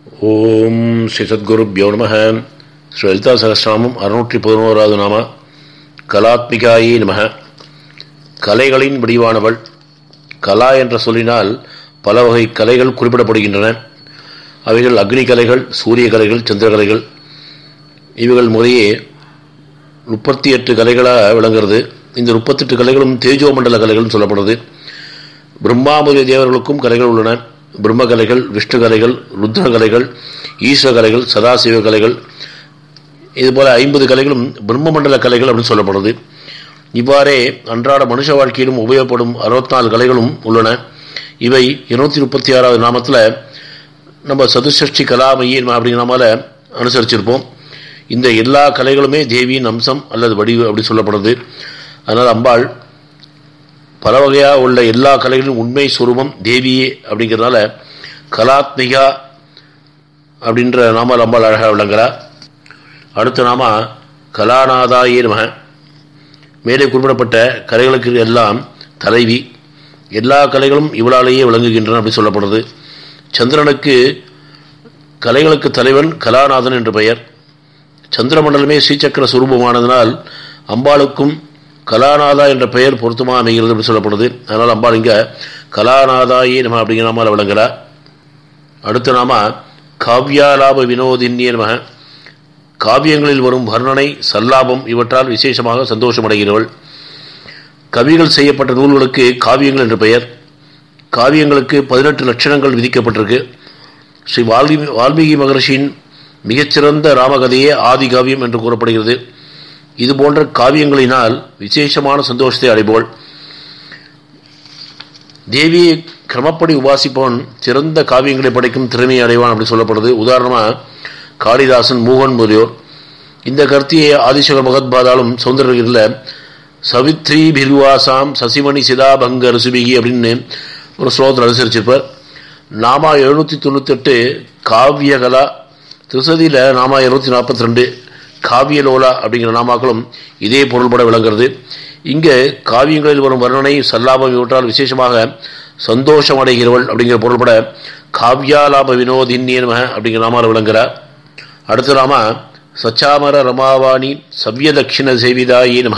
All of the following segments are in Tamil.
ஓம் ஸ்ரீ சத்குருப்யோ நம ஸ்ரீ லலிதா சகசிராமம் அறுநூற்றி பதினோராவது நாம கலாத்மிகாயே நம கலைகளின் வடிவானவள் கலா என்ற சொல்லினால் பல வகை கலைகள் குறிப்பிடப்படுகின்றன அவைகள் அக்னி கலைகள் சூரிய கலைகள் சந்திர கலைகள் இவைகள் முறையே முப்பத்தி எட்டு கலைகளாக விளங்குறது இந்த முப்பத்தெட்டு கலைகளும் தேஜோ மண்டல கலைகள் சொல்லப்படுது பிரம்மாபுரிய தேவர்களுக்கும் கலைகள் உள்ளன பிரம்ம கலைகள் விஷ்ணு கலைகள் ருத்ர கலைகள் ஈஸ்வர கலைகள் சதாசிவ கலைகள் இதுபோல ஐம்பது கலைகளும் பிரம்ம மண்டல கலைகள் அப்படின்னு சொல்லப்படுது இவ்வாறே அன்றாட மனுஷ வாழ்க்கையிலும் உபயோகப்படும் அறுபத்தி நாலு கலைகளும் உள்ளன இவை இருநூத்தி முப்பத்தி ஆறாவது நாமத்தில் நம்ம சதுசஷ்டி கலாமையே அப்படிங்கிற நாமால அனுசரிச்சிருப்போம் இந்த எல்லா கலைகளுமே தேவியின் அம்சம் அல்லது வடிவு அப்படி சொல்லப்படுது அதனால் அம்பாள் பல வகையாக உள்ள எல்லா கலைகளின் உண்மை சுரூபம் தேவியே அப்படிங்கிறதுனால கலாத்மிகா அப்படின்ற நாமால் அம்பாள் அழகாக விளங்குறா அடுத்த நாம கலாநாதாயே நம மேலே குறிப்பிடப்பட்ட கலைகளுக்கு எல்லாம் தலைவி எல்லா கலைகளும் இவளாலேயே விளங்குகின்றன அப்படி சொல்லப்படுறது சந்திரனுக்கு கலைகளுக்கு தலைவன் கலாநாதன் என்று பெயர் சந்திரமண்டலமே ஸ்ரீசக்கர சுரூபமானதனால் அம்பாளுக்கும் கலாநாதா என்ற பெயர் பொருத்தமாக அமைகிறது என்று சொல்லப்படுது அதனால் அம்பாள் இங்கே கலாநாதாயே நம்ம அப்படிங்கிற நாமால் விளங்குறா அடுத்த நாம காவ்யாலாப வினோதின்யே நம காவியங்களில் வரும் வர்ணனை சல்லாபம் இவற்றால் விசேஷமாக சந்தோஷமடைகிறவள் கவிகள் செய்யப்பட்ட நூல்களுக்கு காவியங்கள் என்று பெயர் காவியங்களுக்கு பதினெட்டு லட்சணங்கள் விதிக்கப்பட்டிருக்கு ஸ்ரீ வால்மீகி வால்மீகி மகர்ஷியின் மிகச்சிறந்த ராமகதையே ஆதி காவியம் என்று கூறப்படுகிறது இது போன்ற காவியங்களினால் விசேஷமான சந்தோஷத்தை அடைபோள் தேவியை கிரமப்படி உபாசிப்பவன் சிறந்த காவியங்களை படைக்கும் திறமையை அடைவான் அப்படி சொல்லப்படுது உதாரணமாக காளிதாசன் மூகன் முதலியோர் இந்த கருத்தியை ஆதிசகர் மகத்பாதாலும் சௌந்தரகிரியில் சவித்ரி பிர்வாசாம் சசிமணி சிதாபங்க ரிசுபிகி அப்படின்னு ஒரு ஸ்லோகத்தில் அனுசரிச்சிருப்பார் நாமா எழுநூற்றி தொண்ணூத்தெட்டு காவியகலா திருசதியில் நாமா இருநூத்தி நாற்பத்தி ரெண்டு காவியலோலா அப்படிங்கிற நாமாக்களும் இதே பொருள்பட விளங்குறது இங்கே காவியங்களில் வரும் வர்ணனை சல்லாபம் இவற்றால் விசேஷமாக சந்தோஷம் அடைகிறவள் அப்படிங்கிற பொருள்பட காவ்யாலாப வினோதின்யம அப்படிங்கிற நாமால் விளங்குகிறார் அடுத்த நாம சச்சாமர ரமாவாணி சவ்யதட்சிண சேவிதாயி நம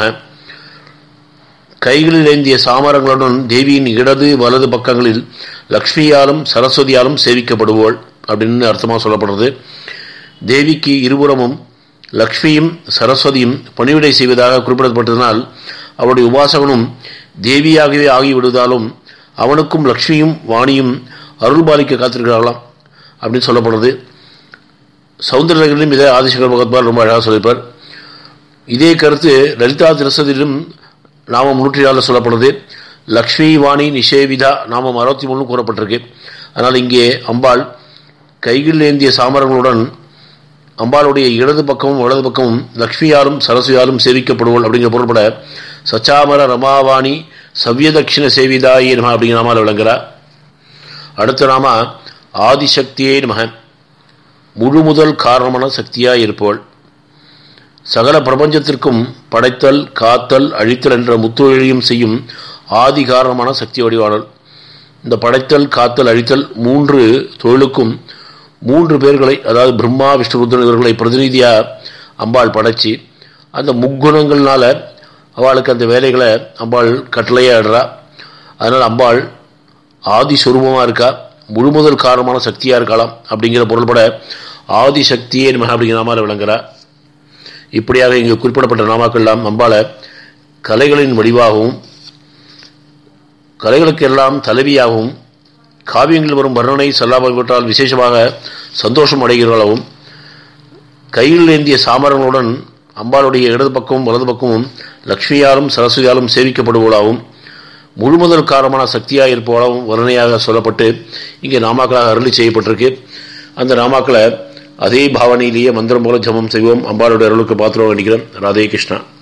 கைகளில் ஏந்திய சாமரங்களுடன் தேவியின் இடது வலது பக்கங்களில் லக்ஷ்மியாலும் சரஸ்வதியாலும் சேவிக்கப்படுவோள் அப்படின்னு அர்த்தமாக சொல்லப்படுறது தேவிக்கு இருபுறமும் லக்ஷ்மியும் சரஸ்வதியும் பணிவிடை செய்வதாக குறிப்பிடப்பட்டதனால் அவருடைய உபாசகனும் தேவியாகவே ஆகிவிடுவதாலும் அவனுக்கும் லக்ஷ்மியும் வாணியும் அருள்பாலிக்க காத்திருக்கிறார்களாம் அப்படின்னு சொல்லப்படுறது சௌந்தரகிலும் இதை ஆதிசங்கர் பகத்பால் ரொம்ப அழகாக சொல்லியிருப்பார் இதே கருத்து லலிதா திருசதியிலும் நாமம் நூற்றி நாளில் சொல்லப்படுது லக்ஷ்மி வாணி நிஷேவிதா நாமம் அறுபத்தி மூணு கூறப்பட்டிருக்கு அதனால் இங்கே அம்பாள் கைகளில் ஏந்திய சாமரங்களுடன் அம்பாளுடைய இடது பக்கமும் வலது பக்கமும் லக்ஷ்மியாலும் சரஸ்வதியாலும் சேவிக்கப்படுவோள் அப்படிங்கிற பொருள்பட சச்சாமர ரமாவாணி சவ்யதட்சிண சேவிதாயே நம அப்படிங்கிற நாமால் விளங்குறா அடுத்த நாம ஆதிசக்தியே நம முழு முதல் காரணமான சக்தியாய் இருப்பவள் சகல பிரபஞ்சத்திற்கும் படைத்தல் காத்தல் அழித்தல் என்ற முத்தொழிலையும் செய்யும் ஆதி காரணமான சக்தி வடிவானல் இந்த படைத்தல் காத்தல் அழித்தல் மூன்று தொழிலுக்கும் மூன்று பேர்களை அதாவது பிரம்மா விஷ்ணு ருத்ரன் இவர்களை பிரதிநிதியாக அம்பாள் படைச்சி அந்த முக்குணங்கள்னால அவளுக்கு அந்த வேலைகளை அம்பாள் கட்டளையாடுறா அதனால் அம்பாள் ஆதி சுரூபமாக இருக்கா முழுமுதல் காரணமான சக்தியாக இருக்கலாம் அப்படிங்கிற பொருள்பட ஆதி சக்தியே நம அப்படிங்கிற நாமால் விளங்குறா இப்படியாக இங்கு குறிப்பிடப்பட்ட நாமாக்கள்லாம் அம்பாளை கலைகளின் வடிவாகவும் கலைகளுக்கு எல்லாம் தலைவியாகவும் காவியங்களில் வரும் வர்ணனை செல்லாமல் விசேஷமாக சந்தோஷம் அடைகிறவளாகவும் கையில் ஏந்திய சாமரங்களுடன் அம்பாளுடைய இடது பக்கமும் வலது பக்கமும் லக்ஷ்மியாலும் சரஸ்வதியாலும் சேவிக்கப்படுவதாகவும் முழுமுதல் காரணமான சக்தியாக இருப்பவளாகவும் வர்ணனையாக சொல்லப்பட்டு இங்கே நாமாக்களாக அருளி செய்யப்பட்டிருக்கு அந்த நாமாக்களை அதே பாவனையிலேயே மந்திரம் போல ஜபம் செய்வோம் அம்பாளுடைய அருளுக்கு பாத்திரம் நினைக்கிறேன் ராதே கிருஷ்ணா